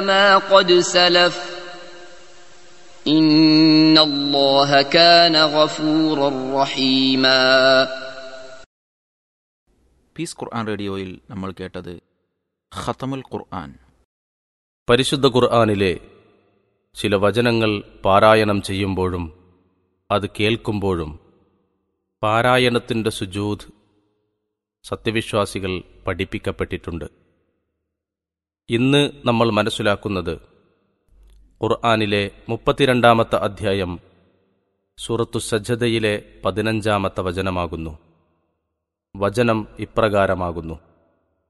ما قد سلف إن الله كان غفورا رحيما piece ഖുർആൻ റേഡിയോയിൽ നമ്മൾ കേട്ടത് ഖത്തമുൽ ഖുർആൻ പരിശുദ്ധ ഖുർആാനിലെ ചില വചനങ്ങൾ പാരായണം ചെയ്യുമ്പോഴും അത് കേൾക്കുമ്പോഴും പാരായണത്തിൻ്റെ സുജൂദ് സത്യവിശ്വാസികൾ പഠിപ്പിക്കപ്പെട്ടിട്ടുണ്ട് ഇന്ന് നമ്മൾ മനസ്സിലാക്കുന്നത് ഖുർആാനിലെ മുപ്പത്തിരണ്ടാമത്തെ അധ്യായം സൂറത്തു സജ്ജതയിലെ പതിനഞ്ചാമത്തെ വചനമാകുന്നു വചനം ഇപ്രകാരമാകുന്നു